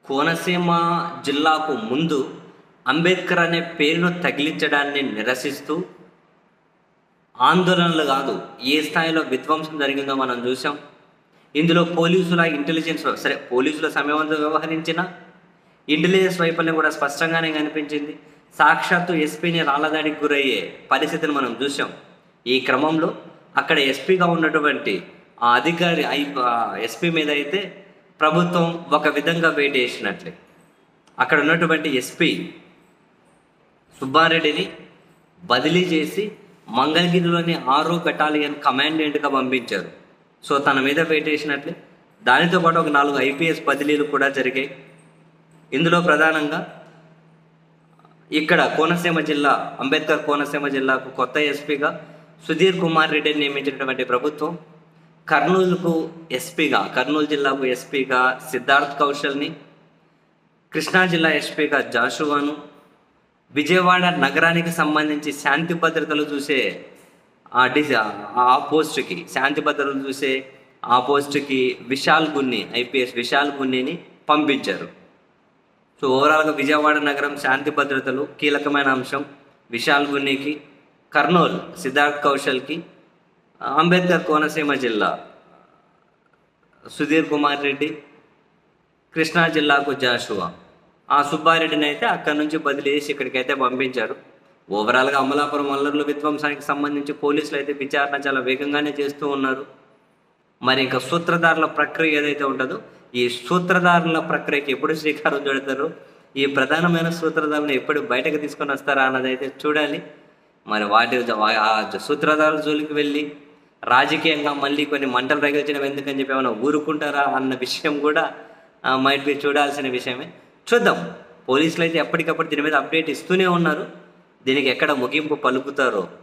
కోనసీమ జిల్లాకు ముందు అంబేద్కర్ అనే పేరును తగిలించడాన్ని నిరసిస్తూ ఆందోళనలు కాదు ఏ స్థాయిలో విధ్వంసం జరిగిందో మనం చూసాం ఇందులో పోలీసుల ఇంటెలిజెన్స్ సరే పోలీసుల సమయవంతం వ్యవహరించిన ఇంటెలిజెన్స్ వైఫల్యం కూడా స్పష్టంగానే కనిపించింది సాక్షాత్తు ఎస్పీని రాళ్ళదాడికి గురయ్యే పరిస్థితిని మనం చూసాం ఈ క్రమంలో అక్కడ ఎస్పీగా ఉన్నటువంటి ఆ అధికారి ఐ ఎస్పీ మీద అయితే ప్రభుత్వం ఒక విధంగా వేటేసినట్లే అక్కడ ఉన్నటువంటి ఎస్పీ సుబ్బారెడ్డిని బదిలీ చేసి మంగళగిరిలోని ఆరో బెటాలియన్ కమాండెంట్గా పంపించారు సో తన మీద వేటేసినట్లే దానితో పాటు ఒక నాలుగు ఐపీఎస్ బదిలీలు కూడా జరిగాయి ఇందులో ప్రధానంగా ఇక్కడ కోనసీమ జిల్లా అంబేద్కర్ కోనసీమ జిల్లాకు కొత్త ఎస్పీగా సుధీర్ కుమార్ రెడ్డిని నియమించినటువంటి ప్రభుత్వం కర్నూలుకు ఎస్పీగా కర్నూలు జిల్లాకు ఎస్పీగా సిద్ధార్థ్ కౌశల్ని కృష్ణా జిల్లా ఎస్పీగా జాషువాను విజయవాడ నగరానికి సంబంధించి శాంతి భద్రతలు చూసే ఆ డిజ ఆ పోస్టుకి శాంతి భద్రతలు చూసే ఆ పోస్టుకి విశాల్ గున్ని ఐపీఎస్ విశాల్ గున్నిని పంపించారు సో ఓవరాల్గా విజయవాడ నగరం శాంతి భద్రతలు కీలకమైన అంశం విశాల్ గున్నికి కర్నూలు సిద్ధార్థ్ కౌశల్కి అంబేద్కర్ కోనసీమ జిల్లా సుధీర్ కుమార్ రెడ్డి కృష్ణా జిల్లాకు జాషువా ఆ సుబ్బారెడ్డిని అయితే అక్కడి నుంచి బదిలీ చేసి ఇక్కడికైతే పంపించారు ఓవరాల్గా అమలాపురం అల్లర్ల విధ్వంసానికి సంబంధించి పోలీసులు అయితే విచారణ చాలా వేగంగానే చేస్తూ ఉన్నారు మరి ఇంకా సూత్రధారుల ప్రక్రియ ఏదైతే ఉంటుందో ఈ సూత్రధారుల ప్రక్రియకి ఎప్పుడు శ్రీకారం చుడతారు ఈ ప్రధానమైన సూత్రధారులను ఎప్పుడు బయటకు తీసుకొని వస్తారా అన్నది అయితే చూడాలి మరి వాటి ఆ సూత్రధారుల జోలికి వెళ్ళి రాజకీయంగా మళ్ళీ కొన్ని మంటలు రగిల్చడం ఎందుకని చెప్పి ఏమైనా ఊరుకుంటారా అన్న విషయం కూడా మైట్ బి చూడాల్సిన విషయమే చూద్దాం పోలీసులు అయితే ఎప్పటికప్పుడు దీని మీద అప్డేట్ ఇస్తూనే ఉన్నారు దీనికి ఎక్కడ ముగింపు పలుకుతారో